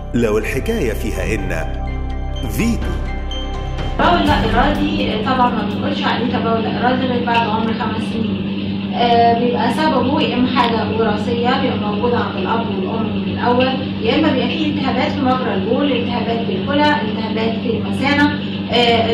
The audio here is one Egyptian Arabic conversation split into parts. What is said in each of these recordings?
لو الحكاية فيها إن فيتو تبول لا إرادي طبعا ما بنقولش عليه تبول لا إرادي غير بعد عمر خمس سنين آه بيبقى سببه يا إما حاجة وراثية بيبقى موجودة عند الأب والأم من الأول يا إما بيبقى فيه التهابات في مجرى البول التهابات في الكلى التهابات في المثانة آه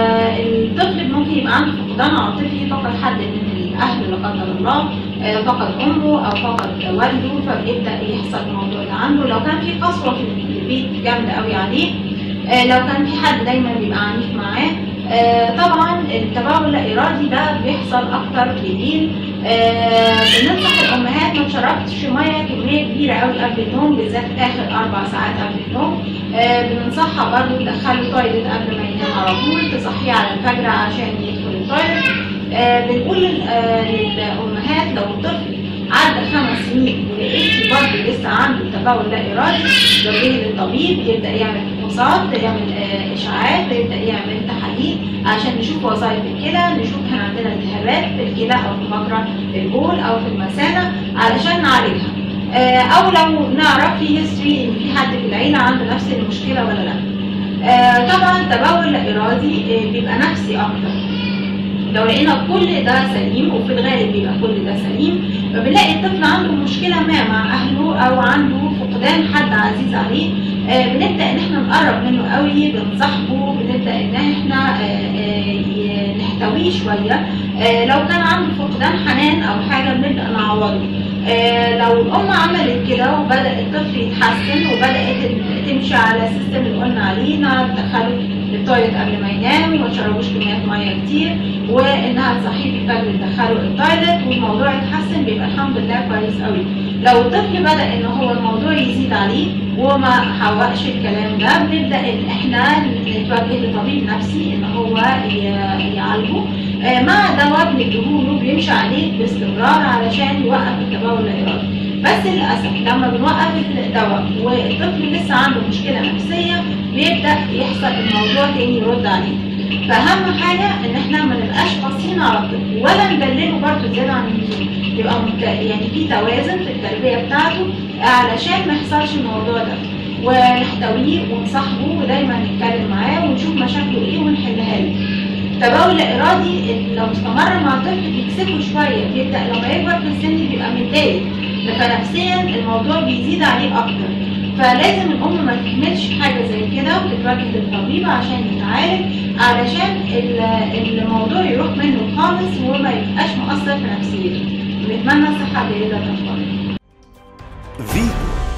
الطفل ممكن يبقى عنده فقدان عاطفي فقد حد من الأهل لا قدر الله آه فقد أمه أو فقد والده فبيبدأ يحصل الموضوع ده عنده لو كان في قسوة في البيت جامدة قوي عليه آه لو كان في حد دايما بيبقى عنيف معاه آه طبعا التبول اللا ارادي ده بيحصل اكتر بالليل آه بننصح الامهات ما تشربش ميه كميه كبيره قوي قبل النوم بالذات اخر اربع ساعات قبل النوم بننصحها برضو تدخله تويلت قبل ما ينام على طول تصحيه على الفجر عشان يدخل التويلت بنقول للامهات لو الطفل عدى خمس سنين ولقيتي برضه لسه عنده تبول لا ارادي توجهي للطبيب يبدا يعمل فحوصات يعمل اشعاعات يبدا يعمل تحاليل عشان نشوف وظائف الكلى نشوف كان عندنا التهابات في الكلى او في مجرى البول او في المثانه علشان نعالجها او لو نعرف في هيستوري ان في حد في العيله عنده نفس المشكله ولا لا طبعا تبول لا ارادي بيبقى نفسي اكتر لو لقينا كل ده سليم وفي الغالب بيبقى كل ده سليم فبنلاقي الطفل عنده مشكله ما مع اهله او عنده فقدان حد عزيز عليه آه بنبدا ان احنا نقرب منه قوي بنصاحبه بنبدا ان احنا آه آه نحتويه شويه لو كان عنده فقدان حنان او حاجه بنبدا نعوضه لو الام عملت كده وبدا الطفل يتحسن وبدات تمشي على السيستم اللي قلنا عليه انها تدخله التويلت قبل ما ينام وما تشربوش كميات ميه كتير وانها تصحيه في الفجر تدخله التويلت والموضوع يتحسن بيبقى الحمد لله كويس قوي لو الطفل بدا ان هو الموضوع يزيد عليه وما حوقش الكلام ده بنبدا ان احنا نتوجه لطبيب نفسي ان هو يعالجه مع دواء بنديهوله بيمشي عليه باستمرار علشان يوقف التبول الارادي بس للاسف لما بنوقف الدواء والطفل لسه عنده مشكله نفسيه بيبدا يحصل الموضوع تاني يرد عليه فاهم حاجه ان احنا ما نبقاش قاسيين على الطفل ولا ندلله برضه زياده عن اللزوم يبقى يعني في توازن في التربيه بتاعته علشان ما يحصلش الموضوع ده ونحتويه ونصاحبه ودايما نتكلم معاه ونشوف مشاكله ايه ونحلها له التبول الارادي لو استمر مع الطفل بيكسبه شويه بيبدا لما يكبر في السن بيبقى متضايق فنفسيا الموضوع بيزيد عليه اكتر فلازم الام ما تكملش حاجه زي كده وتتوجه للطبيب عشان يتعالج علشان الموضوع يروح منه خالص وما يبقاش مؤثر في نفسيته ونتمنى الصحه جيده للاطفال فيتو